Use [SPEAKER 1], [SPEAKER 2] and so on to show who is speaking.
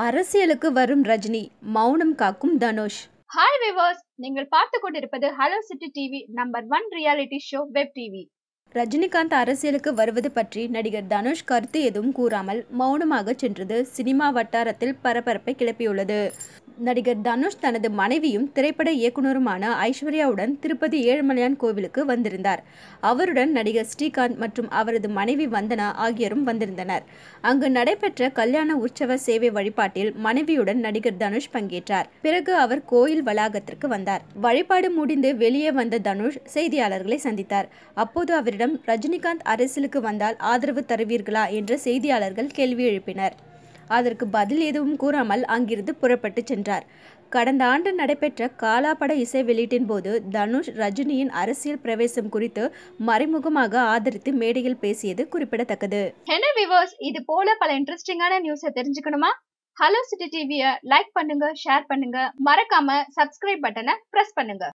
[SPEAKER 1] அரசியலுக்கு வரும் ரஜினி மௌனம் காக்கும் தனுஷ்
[SPEAKER 2] ஹாய் விவர்ஸ் நீங்கள் பார்த்து கொண்டிருப்பது hello city TV number one reality show web TV
[SPEAKER 1] Rajinikanth அரசியலுக்கு வருவது பற்றி நடிகர் தனுஷ் கருத்து எதுவும் கூறாமல் மௌனமாக சென்றது சினிமா வட்டாரத்தில் பரபரப்பை கிளப்பியுள்ளது நடிகர் தனுஷ் தனது மனைவியும் திரைப்பட இயக்குனருமான ஐஸ்வர்யாவுடன் திருப்பதி ஏழுமலையான் கோவிலுக்கு வந்திருந்தார் அவருடன் நடிகர் ஸ்ரீகாந்த் மற்றும் அவரது மனைவி வந்தனா ஆகியோரும் வந்திருந்தனர் அங்கு நடைபெற்ற கல்யாண உற்சவ சேவை வழிபாட்டில் மனைவியுடன் நடிகர் தனுஷ் பங்கேற்றார் பிறகு அவர் கோயில் வளாகத்திற்கு வந்தார் வழிபாடு முடிந்து வெளியே வந்த தனுஷ் செய்தியாளர்களை சந்தித்தார் அப்போது அவரிடம் ரஜினிகாந்த் அரசியலுக்கு வந்தால் ஆதரவு தருவீர்களா என்று செய்தியாளர்கள் கேள்வி எழுப்பினர் அதற்கு பதில் எதுவும் கூறாமல் அங்கிருந்து புறப்பட்டு சென்றார் கடந்த ஆண்டு நடைபெற்ற காலா பட இசை வெளியீட்டின் போது தனுஷ் ரஜினியின் அரசியல் பிரவேசம் குறித்து மறைமுகமாக ஆதரித்து மேடையில் பேசியது குறிப்பிடத்தக்கது
[SPEAKER 2] என்ன விவர்ஸ் இது போல பல இன்ட்ரெஸ்டிங்கான நியூஸை தெரிஞ்சுக்கணுமா ஹலோ சிட்டி டிவியை லைக் பண்ணுங்க ஷேர் பண்ணுங்க மறக்காம சப்ஸ்கிரைப் பட்டனை பிரஸ் பண்ணுங்க